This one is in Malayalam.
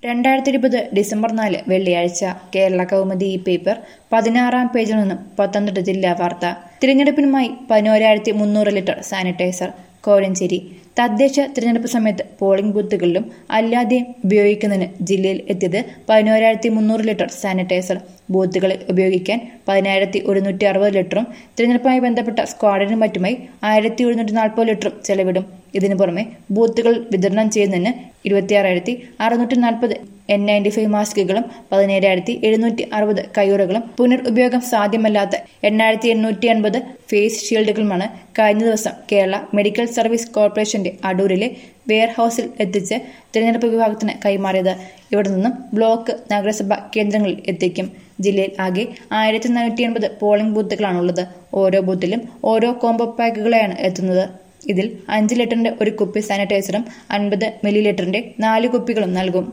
രണ്ടായിരത്തി ഇരുപത് ഡിസംബർ നാല് വെള്ളിയാഴ്ച കേരള കൗമുദി ഈ പേപ്പർ പതിനാറാം പേജിൽ നിന്നും പത്തനംതിട്ട ജില്ലാ വാർത്ത തിരഞ്ഞെടുപ്പിനുമായി പതിനോരായിരത്തി മുന്നൂറ് ലിറ്റർ സാനിറ്റൈസർ കോഴഞ്ചേരി തദ്ദേശ തിരഞ്ഞെടുപ്പ് സമയത്ത് പോളിംഗ് ബൂത്തുകളിലും അല്ലാതെയും ഉപയോഗിക്കുന്നതിന് ജില്ലയിൽ എത്തിയത് പതിനോരായിരത്തി മുന്നൂറ് ലിറ്റർ സാനിറ്റൈസർ ബൂത്തുകളിൽ ഉപയോഗിക്കാൻ പതിനായിരത്തി ഒരുന്നൂറ്റി അറുപത് ലിറ്ററും തിരഞ്ഞെടുപ്പുമായി ബന്ധപ്പെട്ട സ്ക്വാഡിനും മറ്റുമായി ആയിരത്തി ഒരുന്നൂറ്റി നാൽപ്പത് ലിറ്ററും ചെലവിടും ഇതിനു പുറമെ ബൂത്തുകൾ വിതരണം ചെയ്യുന്നതിന് ഇരുപത്തിയാറായിരത്തി അറുന്നൂറ്റി നാൽപ്പത് എൻ നയൻറ്റി ഫൈവ് മാസ്കുകളും പതിനേഴായിരത്തി എഴുന്നൂറ്റി അറുപത് കയ്യുറകളും പുനർ ഉപയോഗം സാധ്യമല്ലാത്ത എണ്ണായിരത്തി എണ്ണൂറ്റി അൻപത് ഫേസ് ഷീൽഡുകളുമാണ് കഴിഞ്ഞ ദിവസം കേരള മെഡിക്കൽ സർവീസ് കോർപ്പറേഷന്റെ അടൂരിലെ വെയർഹൌസിൽ എത്തിച്ച് തിരഞ്ഞെടുപ്പ് വിഭാഗത്തിന് കൈമാറിയത് ഇവിടെ നിന്നും ബ്ലോക്ക് നഗരസഭ കേന്ദ്രങ്ങളിൽ എത്തിക്കും ജില്ലയിൽ ആകെ ആയിരത്തി നാനൂറ്റി എൺപത് പോളിംഗ് ബൂത്തുകളാണുള്ളത് ഓരോ ബൂത്തിലും ഓരോ കോംബോ പാക്കുകളാണ് എത്തുന്നത് ഇതിൽ അഞ്ച് ലിറ്ററിന്റെ ഒരു കുപ്പി സാനിറ്റൈസറും അൻപത് മില്ലി ലിറ്ററിന്റെ നാല് കുപ്പികളും നൽകും